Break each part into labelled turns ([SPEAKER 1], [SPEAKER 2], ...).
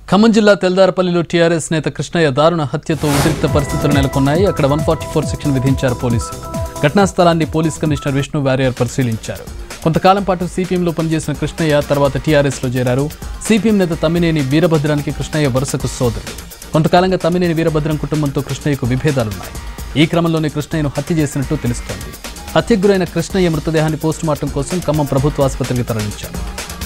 [SPEAKER 1] ఖమ్మం జిల్లా తెల్దారపల్లిలో టీఆర్ఎస్ నేత కృష్ణయ్య దారుణ హత్యతో ఉద్రిక్త పరిస్థితులు నెలకొన్నాయి అక్కడ వన్ ఫార్టీ ఫోర్ సెక్షన్ విధించారు పోలీసులు ఘటనా స్థలాన్ని పోలీస్ కమిషనర్ విష్ణు వారియర్ పరిశీలించారు కొంతకాలం పాటు సిపిఎంలో పనిచేసిన కృష్ణయ్య తర్వాత టీఆర్ఎస్లో చేరారు సిపిఎం నేత తమ్మినేని వీరభద్రానికి కృష్ణయ్య వరుసకు సోదరుడు కొంతకాలంగా తమ్మినేని వీరభద్రం కుటుంబంతో కృష్ణయ్యకు విభేదాలున్నాయి ఈ క్రమంలోనే కృష్ణయ్యను హత్య చేసినట్టు తెలుస్తోంది హత్యకు గురైన కృష్ణయ్య మృతదేహాన్ని పోస్టుమార్టం కోసం ఖమ్మం ప్రభుత్వ ఆసుపత్రికి తరలించారు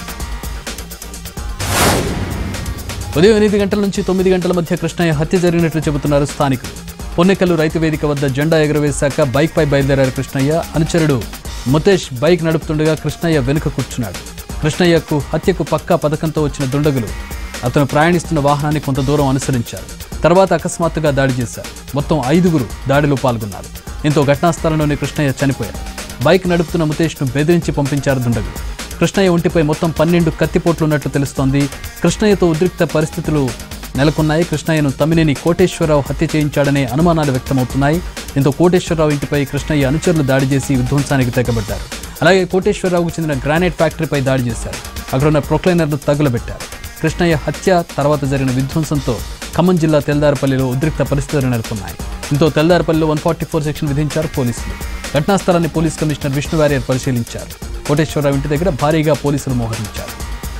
[SPEAKER 1] ఉదయం ఎనిమిది గంటల నుంచి తొమ్మిది గంటల మధ్య కృష్ణయ్య హత్య జరిగినట్లు చెబుతున్నారు స్థానికులు పొన్నెకల్లు రైతు వేదిక వద్ద జెండా ఎగురవేశాక బైక్పై బయలుదేరారు కృష్ణయ్య అనుచరుడు ముతేష్ బైక్ నడుపుతుండగా కృష్ణయ్య వెనుక కూర్చున్నాడు కృష్ణయ్యకు హత్యకు పక్కా పథకంతో వచ్చిన దుండగులు అతను ప్రయాణిస్తున్న వాహనాన్ని కొంత దూరం అనుసరించారు తర్వాత అకస్మాత్తుగా దాడి చేశారు మొత్తం ఐదుగురు దాడిలో పాల్గొన్నారు దీంతో ఘటనా స్థలంలోనే కృష్ణయ్య చనిపోయారు బైక్ నడుపుతున్న ముతేష్ను బెదిరించి పంపించారు దుండగులు కృష్ణయ్య ఒంటిపై మొత్తం పన్నెండు కత్తిపోట్లున్నట్లు తెలుస్తోంది కృష్ణయ్యతో ఉద్రిక్త పరిస్థితులు నెలకొన్నాయి కృష్ణయ్యను తమ్మినేని కోటేశ్వరరావు హత్య చేయించాడనే అనుమానాలు వ్యక్తమవుతున్నాయి దీంతో కోటేశ్వరరావు ఇంటిపై కృష్ణయ్య అనుచరులు దాడి చేసి విధ్వంసానికి తెగబడ్డారు అలాగే కోటేశ్వరరావుకు చెందిన గ్రానైట్ ఫ్యాక్టరీపై దాడి చేశారు అక్కడున్న ప్రొక్లైనర్ను తగులబెట్టారు కృష్ణయ్య హత్య తర్వాత జరిగిన విధ్వంసంతో ఖమ్మం జిల్లా తెల్దారపల్లిలో ఉద్రిక్త పరిస్థితులు నెలకొన్నాయి దీంతో తెల్దారపల్లిలో వన్ ఫార్టీ ఫోర్ సెక్షన్ విధించారు పోలీసులు ఘటనా స్థలాన్ని పోలీస్ కమిషనర్ విష్ణు వారియర్ పరిశీలించారు కోటేశ్వరరావు ఇంటి దగ్గర భారీగా పోలీసులు మోహరించారు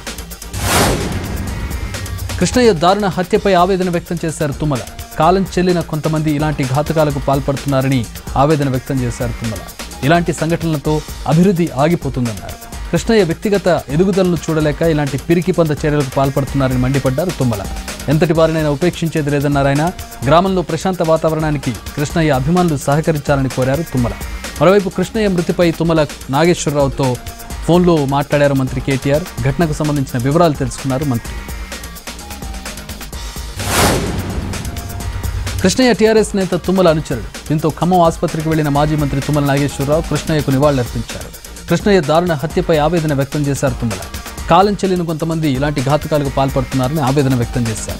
[SPEAKER 1] కృష్ణయ్య దారుణ హత్యపై ఆవేదన వ్యక్తం చేశారు తుమ్మల కాలం చెల్లిన కొంతమంది ఇలాంటి ఘాతుకాలకు పాల్పడుతున్నారని ఆవేదన వ్యక్తం చేశారు తుమ్మల ఇలాంటి సంఘటనలతో అభివృద్ధి ఆగిపోతుందన్నారు కృష్ణయ్య వ్యక్తిగత ఎదుగుదలను చూడలేక ఇలాంటి పిరికి పంద చర్యలకు పాల్పడుతున్నారని మండిపడ్డారు తుమ్మల ఎంతటి వారినైనా ఉపేక్షించేది లేదన్నారు ఆయన గ్రామంలో ప్రశాంత వాతావరణానికి కృష్ణయ్య అభిమానులు సహకరించాలని కోరారు తుమ్మల మరోవైపు కృష్ణయ్య మృతిపై తుమ్మల నాగేశ్వరరావుతో ఫోన్లో మాట్లాడారు మంత్రి కేటీఆర్ ఘటనకు సంబంధించిన వివరాలు తెలుసుకున్నారు మంత్రి కృష్ణయ్య టీఆర్ఎస్ నేత తుమ్మల అనుచరుడు దీంతో ఖమ్మం ఆసుపత్రికి వెళ్లిన మాజీ మంత్రి తుమ్మల నాగేశ్వరరావు కృష్ణయ్యకు నివాళులర్పించారు కృష్ణయ్య దారుణ హత్యపై ఆవేదన వ్యక్తం చేశారు తుమ్మల కాలం చెల్లిన కొంతమంది ఇలాంటి ఘాతుకాలకు పాల్పడుతున్నారని ఆవేదన వ్యక్తం చేశారు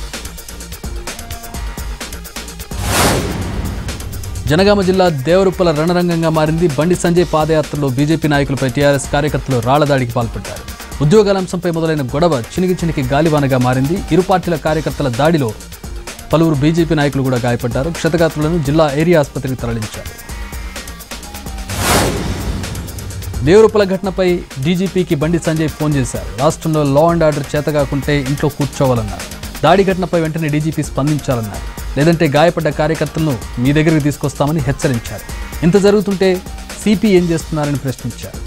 [SPEAKER 1] జనగామ జిల్లా దేవరుప్పల రణరంగంగా మారింది బండి సంజయ్ పాదయాత్రలో బీజేపీ నాయకులపై టీఆర్ఎస్ కార్యకర్తలు రాళ్ల దాడికి పాల్పడ్డారు ఉద్యోగాల అంశంపై మొదలైన గొడవ చినికి చినికి గాలివానగా మారింది ఇరు పార్టీల కార్యకర్తల దాడిలో పలువురు బీజేపీ నాయకులు కూడా గాయపడ్డారు క్షతగాత్రులను జిల్లా ఏరియా ఆసుపత్రికి తరలించారు దేవరుప్పల ఘటనపై డీజీపీకి బండి సంజయ్ ఫోన్ చేశారు రాష్ట్రంలో లా అండ్ ఆర్డర్ చేతగాకుంటే ఇంట్లో కూర్చోవాలన్నారు దాడి ఘటనపై వెంటనే డీజీపీ స్పందించాలన్నారు లేదంటే గాయపడ్డ కార్యకర్తలను మీ దగ్గరికి తీసుకొస్తామని హెచ్చరించారు ఇంత జరుగుతుంటే సిపి ఏం చేస్తున్నారని ప్రశ్నించారు